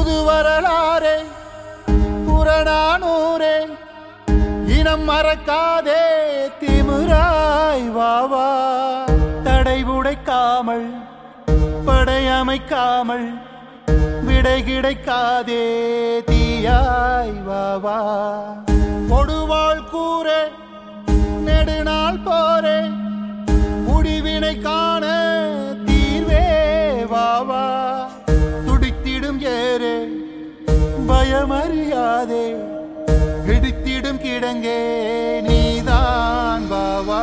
புது வரலாறே புறநானூரே இனம் மறக்காதே திமிராய் வாவா தடை உடைக்காமல் படையமைக்காமல் விடை கிடைக்காதே தீயாய் வாவா கொடுவாள் கூரே நெடுநாள் போரே முடிவினை காண தீர்வே வாவா துடித்திடும் ஏரே பயமறியாதே இடித்திடும் கிடங்கே நீதான் வாவா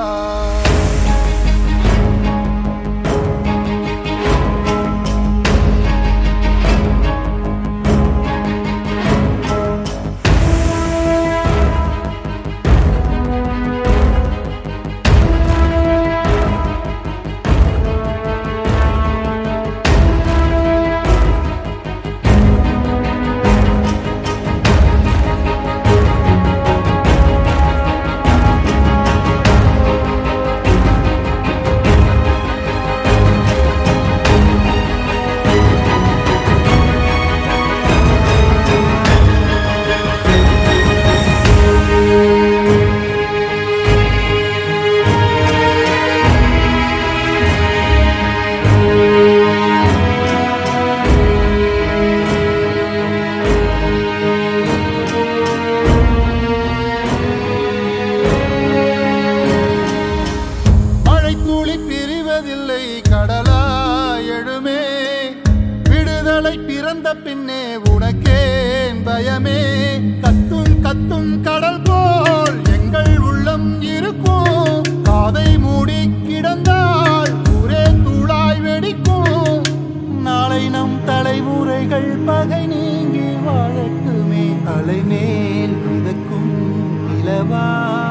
மழை துளி பிரிவதில்லை கடலா எழுமே விடுதலை பிறந்த பின்னே உனக்கேன் பயமே கத்தும் கத்தும் கடல் போல் எங்கள் உள்ளம் இருக்கும் காதை மூடி கிடந்தால் ஊரே தூளாய் வெடிக்கும் நாளை நம் தலைமுறைகள் பகை நீங்கி வாழட்டுமே அலைமேல் மிதக்கும் நிலவா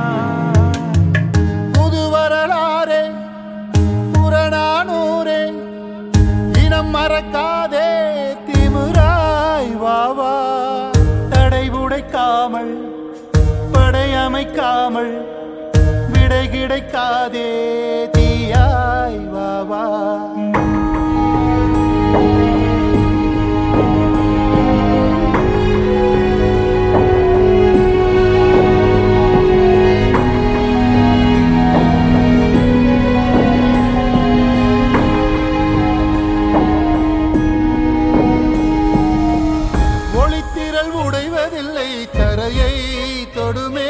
புது வரலாறே புறநானூரே இனம் மறக்காதே திமிராய் வாவா தடை உடைக்காமல் படையமைக்காமல் விடை கிடைக்காதே தீயாய் வாவா ஒளித்திரள் உடைவதில்லை கரையை தொடுமே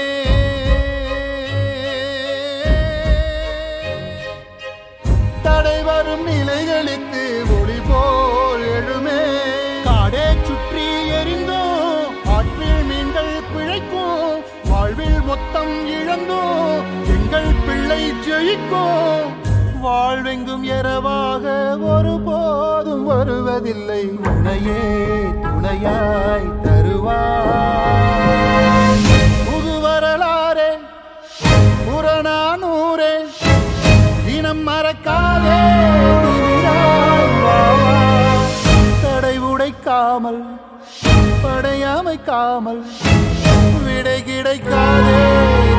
தடை வரும் நிலைகளுக்கு ஒளி போல் எழுமே காடே சுற்றி எரிந்தோம் ஆற்றில் மீன்கள் பிழைக்கும் வாழ்வில் மொத்தம் இழந்தோம் எங்கள் பிள்ளை ஜெயிக்கும் வாழ்வெங்கும் இரவாக ஒருபோதும் வருவதில்லை உனையே துணையாய் தருவாய் புது வரலாறே புறநானூரே தினம் மறக்காதே திமிராய் வா, வா. தடை உடைக்காமல் படையமைக்காமல் விடை கிடைக்காதே